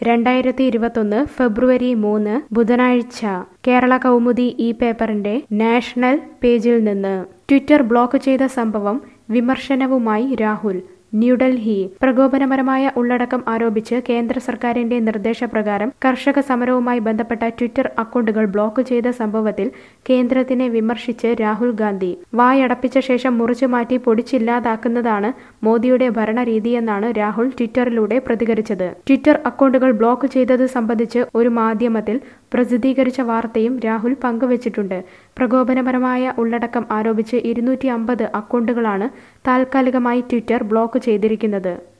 രണ്ടായിരത്തി ഇരുപത്തൊന്ന് ഫെബ്രുവരി മൂന്ന് ബുധനാഴ്ച കേരള കൗമുദി ഈ പേപ്പറിന്റെ നാഷണൽ പേജിൽ നിന്ന് ട്വിറ്റർ ബ്ലോക്ക് ചെയ്ത സംഭവം വിമർശനവുമായി രാഹുൽ ന്യൂഡൽഹി പ്രകോപനപരമായ ഉള്ളടക്കം ആരോപിച്ച് കേന്ദ്ര സർക്കാരിന്റെ നിർദ്ദേശപ്രകാരം കർഷക സമരവുമായി ബന്ധപ്പെട്ട ട്വിറ്റർ അക്കൗണ്ടുകൾ ബ്ലോക്ക് ചെയ്ത സംഭവത്തിൽ കേന്ദ്രത്തിനെ വിമർശിച്ച് രാഹുൽ ഗാന്ധി വായടപ്പിച്ച ശേഷം മുറിച്ചു മാറ്റി പൊടിച്ചില്ലാതാക്കുന്നതാണ് മോദിയുടെ ഭരണരീതിയെന്നാണ് രാഹുൽ ട്വിറ്ററിലൂടെ പ്രതികരിച്ചത് ട്വിറ്റർ അക്കൗണ്ടുകൾ ബ്ലോക്ക് ചെയ്തത് സംബന്ധിച്ച് ഒരു മാധ്യമത്തിൽ പ്രസിദ്ധീകരിച്ച വാർത്തയും രാഹുൽ പങ്കുവച്ചിട്ടുണ്ട് പ്രകോപനപരമായ ഉള്ളടക്കം ആരോപിച്ച് ഇരുന്നൂറ്റി അമ്പത് അക്കൗണ്ടുകളാണ് താൽക്കാലികമായി ട്വിറ്റർ ബ്ലോക്ക് ചെയ്തിരിക്കുന്നത്